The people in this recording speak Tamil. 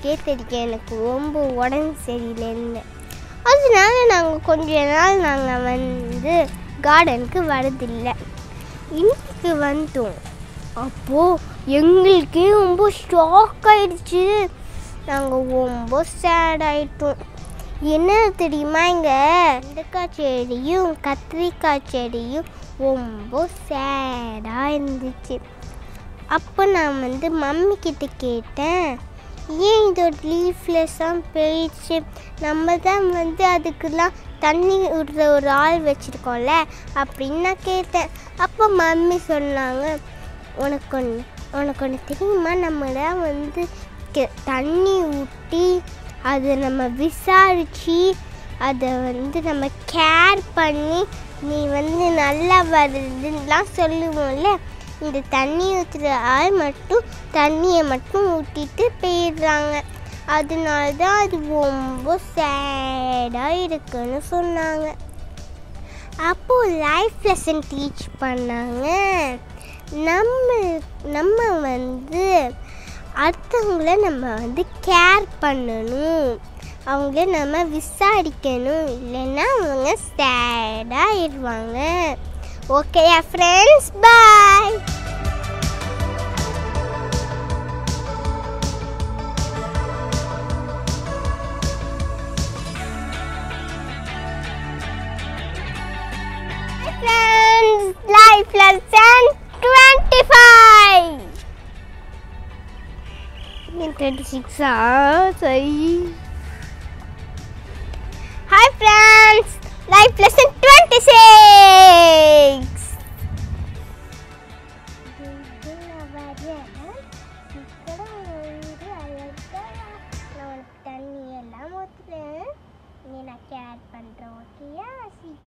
உங்களுக்கே தெரியும் எனக்கு ரொம்ப உடம்பு சரியில்லைன்னு அதனால நாங்கள் கொஞ்ச நாள் நாங்கள் வந்து கார்டனுக்கு வரதில்லை இன்னைக்கு வந்தோம் அப்போது எங்களுக்கே ரொம்ப ஷாக் ஆயிடுச்சு நாங்கள் ரொம்ப சேட் ஆயிட்டோம் என்ன தெரியுமா இங்கே வெண்டைக்காய் செடியும் கத்திரிக்காய் செடியும் ரொம்ப சேடாக இருந்துச்சு அப்போ நான் வந்து மம்மி கிட்ட கேட்டேன் ஏன் இதோட லீஃப்லெஸ்ஸாக போயிடுச்சு நம்ம தான் வந்து அதுக்கெல்லாம் தண்ணி விடுற ஒரு ஆள் வச்சுருக்கோம்ல அப்படின்னு நான் கேட்டேன் அப்போ மம்மி சொன்னாங்க உனக்கு ஒன்று உனக்கு ஒன்று தெரியுமா நம்ம தான் வந்து கெ- தண்ணி ஊற்றி அதை நம்ம விசாரித்து அதை வந்து நம்ம கேர் பண்ணி நீ வந்து நல்லா வருதுன்னெலாம் சொல்லுவோம்ல இந்த தண்ணி ஊற்றுற ஆள் மட்டும் தண்ணியை மட்டும் ஊற்றிட்டு போயிடுறாங்க அதனால தான் அது ரொம்ப சேடாக இருக்குன்னு சொன்னாங்க அப்போது லைஃப் லெசன் டீச் பண்ணாங்க நம்ம நம்ம வந்து அடுத்தவங்கள நம்ம வந்து கேர் பண்ணணும் அவங்கள நம்ம விசாரிக்கணும் இல்லைன்னா அவங்க சேடாக ஆயிடுவாங்க okay friends bye friends, life lesson 25. 26 ah, sorry. Hi friends, life lesson 26. தண்ணி எல்லாம் ஊற்றுறேன் நீ நான் கேர் பண்ணுறேன் ஓகேயா